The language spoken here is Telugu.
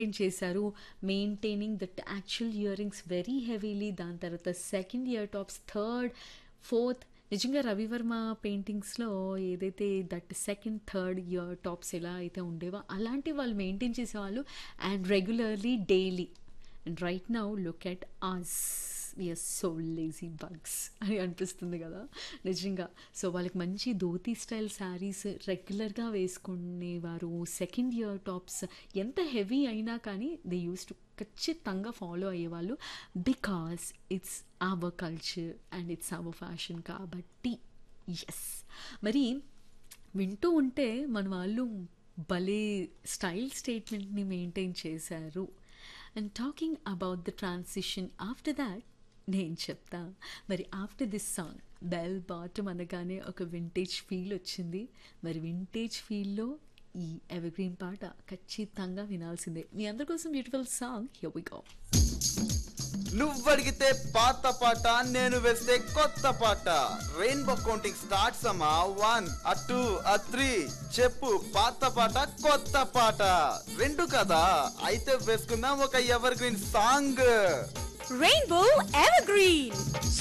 మెయింటైన్ చేశారు maintaining that actual earrings very heavily దాని తర్వాత second year tops third fourth నిజంగా రవివర్మ పెయింటింగ్స్లో ఏదైతే that second third year tops ఎలా అయితే ఉండేవో అలాంటి వాళ్ళు మెయింటైన్ చేసేవాళ్ళు and regularly daily and right now look at us we are so lazy bugs అని అనిపిస్తుంది కదా నిజంగా సో వాళ్ళకి మంచి ధోతీ స్టైల్ శారీస్ రెగ్యులర్గా వేసుకునేవారు సెకండ్ ఇయర్ టాప్స్ ఎంత హెవీ అయినా కానీ దే యూస్ టు ఖచ్చితంగా ఫాలో అయ్యేవాళ్ళు because it's our culture and it's our fashion కాబట్టి ఎస్ మరి వింటూ ఉంటే మన వాళ్ళు భలే స్టైల్ స్టేట్మెంట్ని మెయింటైన్ చేశారు and talking about the transition after that నేను చెప్తా మరి after this song bell bottom అనగానే ఒక వింటేజ్ ఫీల్ వచ్చింది మరి వింటేజ్ ఫీల్లో ఈ ఎవర్గ్రీన్ పాట ఖచ్చితంగా వినాల్సిందే మీ అందరి కోసం beautiful song here we go నువ్వడిగితే పాత పాట నేను వేస్తే కొత్త పాట రెయిన్బో కౌంటింగ్ స్టార్ట్స్ అమ్మా one ah two ah three చెప్పు పాత పాట కొత్త పాట రెండు కదా అయితే వేసుకుందాం ఒక evergreen song Rainbow Evergreen.